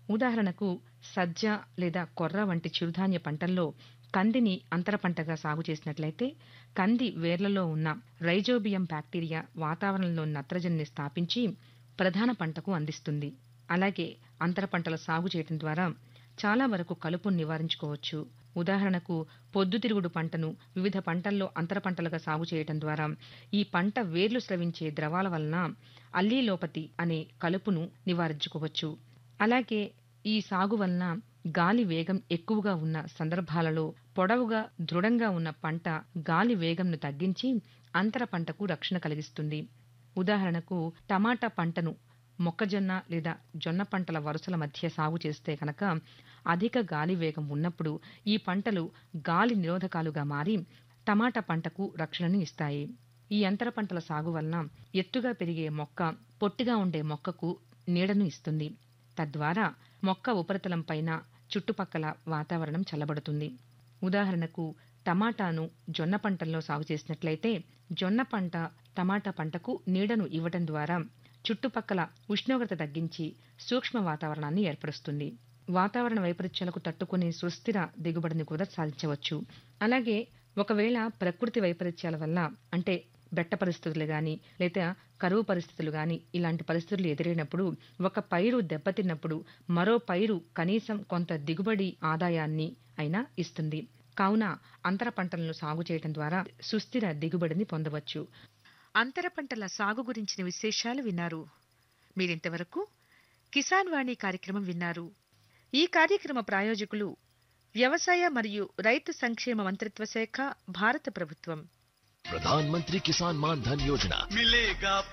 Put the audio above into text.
ఉదాహరణకు సజ్జ లేదా కొర్ర వంటి చిరుధాన్య పంటల్లో కందిని అంతర పంటగా సాగు చేసినట్లయితే కంది వేర్లలో ఉన్న రైజోబియం బ్యాక్టీరియా వాతావరణంలో నత్రజనిని స్థాపించి ప్రధాన పంటకు అందిస్తుంది అలాగే అంతర పంటల సాగు చేయడం ద్వారా చాలా వరకు కలుపును నివారించుకోవచ్చు ఉదాహరణకు పొద్దుతిరుగుడు పంటను వివిధ పంటల్లో అంతర పంటలుగా సాగు చేయడం ద్వారా ఈ పంట వేర్లు స్రవించే ద్రవాల వలన అల్లీలోపతి అనే కలుపును నివారించుకోవచ్చు అలాగే ఈ సాగు వలన గాలి వేగం ఎక్కువగా ఉన్న సందర్భాలలో పొడవుగా దృఢంగా ఉన్న పంట గాలి వేగంను తగ్గించి అంతర పంటకు రక్షణ కలిగిస్తుంది ఉదాహరణకు టమాటా పంటను మొక్కజొన్న లేదా జొన్న పంటల వరుసల మధ్య సాగు చేస్తే కనుక అధిక గాలి వేగం ఉన్నప్పుడు ఈ పంటలు గాలి నిరోధకాలుగా మారి టమాటా పంటకు రక్షణను ఇస్తాయి ఈ అంతర పంటల సాగు వలన ఎత్తుగా పెరిగే మొక్క పొట్టిగా ఉండే మొక్కకు నీడను ఇస్తుంది తద్వారా మొక్క ఉపరితలం పైన చుట్టుపక్కల వాతావరణం చల్లబడుతుంది ఉదాహరణకు టమాటాను జొన్న పంటల్లో సాగు చేసినట్లయితే జొన్న పంట టమాటా పంటకు నీడను ఇవ్వడం ద్వారా చుట్టుపక్కల ఉష్ణోగ్రత తగ్గించి సూక్ష్మ వాతావరణాన్ని ఏర్పరుస్తుంది వాతావరణ వైపరీత్యాలకు తట్టుకునే సుస్థిర దిగుబడిని కూడా సాధించవచ్చు అలాగే ఒకవేళ ప్రకృతి వైపరీత్యాల వల్ల అంటే బెట్ట పరిస్థితులు గాని లేదా కరువు పరిస్థితులు గాని ఇలాంటి పరిస్థితులు ఎదురైనప్పుడు ఒక పైరు దెబ్బతిన్నప్పుడు మరో పైరు కనీసం కొంత దిగుబడి ఆదాయాన్ని అయినా ఇస్తుంది కావున అంతర పంటలను సాగు చేయడం ద్వారా సుస్థిర దిగుబడిని పొందవచ్చు అంతర పంటల సాగు గురించిన విశేషాలు విన్నారు మీరింతవరకు కిసాన్ వాణి కార్యక్రమం విన్నారు ఈ కార్యక్రమ ప్రాయోజకులు వ్యవసాయ మరియు రైతు సంక్షేమ మంత్రిత్వ శాఖ భారత ప్రభుత్వం प्रधानमंत्री किसान मान धन योजना मिलेगा